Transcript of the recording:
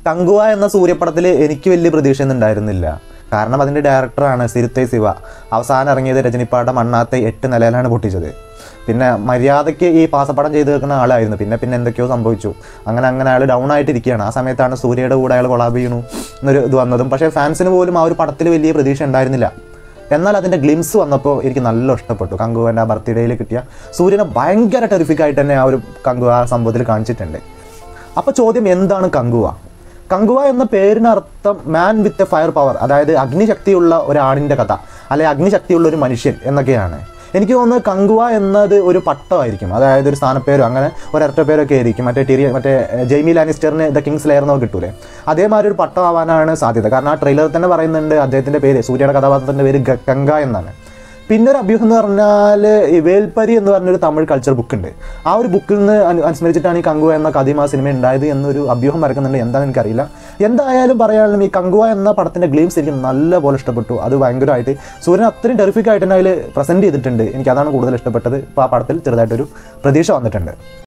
കങ്കുവ എന്ന സൂര്യപ്പടത്തിൽ എനിക്ക് വലിയ പ്രതീക്ഷയൊന്നും ഉണ്ടായിരുന്നില്ല കാരണം അതിൻ്റെ ഡയറക്ടറാണ് സിരുത്തെ ശിവ അവസാനം ഇറങ്ങിയത് രജനിപ്പാടെ മണ്ണാത്തെ എട്ട് നിലയിലാണ് പൊട്ടിച്ചത് പിന്നെ മര്യാദയ്ക്ക് ഈ പാസപ്പടം ചെയ്ത് വെക്കുന്ന ആളായിരുന്നു പിന്നെ പിന്നെ എന്തൊക്കെയോ സംഭവിച്ചു അങ്ങനെ അങ്ങനെ അയാൾ ഡൗൺ ആയിട്ടിരിക്കുകയാണ് ആ സമയത്താണ് സൂര്യയുടെ കൂടെ അയാൾ കൊളാബ് ചെയ്യണു എന്നൊരു ഇത് വന്നതും പക്ഷേ ഫാൻസിന് പോലും ആ ഒരു പടത്തിൽ വലിയ പ്രതീക്ഷ ഉണ്ടായിരുന്നില്ല എന്നാൽ അതിൻ്റെ ഗ്ലിംസ് വന്നപ്പോൾ എനിക്ക് നല്ല ഇഷ്ടപ്പെട്ടു കങ്കുവൻ്റെ ആ ബർത്ത്ഡേയിൽ കിട്ടിയ സൂര്യനെ ഭയങ്കര ടെറിഫിക് ആയിട്ട് തന്നെ ആ ഒരു കങ്കുവ ആ സംഭവത്തിൽ കാണിച്ചിട്ടുണ്ട് അപ്പോൾ ചോദ്യം എന്താണ് കങ്കുവ കങ്കുവ എന്ന പേരിനർത്ഥം man with a fire power അതായത് അഗ്നിശക്തിയുള്ള ഒരാണിൻ്റെ കഥ അല്ലെ അഗ്നിശക്തിയുള്ള ഒരു മനുഷ്യൻ എന്നൊക്കെയാണ് എനിക്ക് തോന്നുന്നത് കങ്കുവ എന്നത് ഒരു പട്ടമായിരിക്കും അതായത് ഒരു സ്ഥാനപ്പേരോ അങ്ങനെ ഒരൊറ്റ പേരൊക്കെ ആയിരിക്കും മറ്റേ ടിരിയ മറ്റേ ജെയ്മി ലാനിസ്റ്ററിന് ദ കിങ്സ് ലെയർ എന്നൊക്കെ കിട്ടൂലേ അതേമാതിരി ഒരു പട്ടമാവാനാണ് സാധ്യത കാരണം ആ ട്രെയിലറിൽ തന്നെ പറയുന്നുണ്ട് അദ്ദേഹത്തിൻ്റെ പേര് സൂര്യയുടെ കഥാപാത്രത്തിൻ്റെ പേര് ഗ- ഗംഗ എന്നാണ് പിന്നെ ഒരു അഭ്യൂഹം എന്ന് പറഞ്ഞാൽ ഈ വേൽപ്പരി എന്ന് പറഞ്ഞൊരു തമിഴ് കൾച്ചർ ബുക്ക് ഉണ്ട് ആ ഒരു ബുക്കിൽ നിന്ന് അനു- അനുസ്മരിച്ചിട്ടാണ് ഈ കങ്കുവ എന്ന കഥയും ആ സിനിമ ഉണ്ടായത് എന്നൊരു അഭ്യൂഹം വരക്കുന്നുണ്ട് എന്താണെന്ന് എനിക്കറിയില്ല എന്തായാലും പറയാനും ഈ കങ്കുവ എന്ന പടത്തിൻ്റെ ഗ്ലീംസ് എനിക്ക് നല്ല പോലെ ഇഷ്ടപ്പെട്ടു അത് ഭയങ്കരമായിട്ട് സൂര്യൻ അത്രയും ടെറിഫിക് ആയിട്ട് തന്നെ അതിൽ പ്രസൻറ്റ് ചെയ്തിട്ടുണ്ട് എനിക്ക് അതാണ് കൂടുതൽ ഇഷ്ടപ്പെട്ടത് ഇപ്പോൾ ആ പടത്തിൽ ചെറുതായിട്ടൊരു പ്രതീക്ഷ വന്നിട്ടുണ്ട്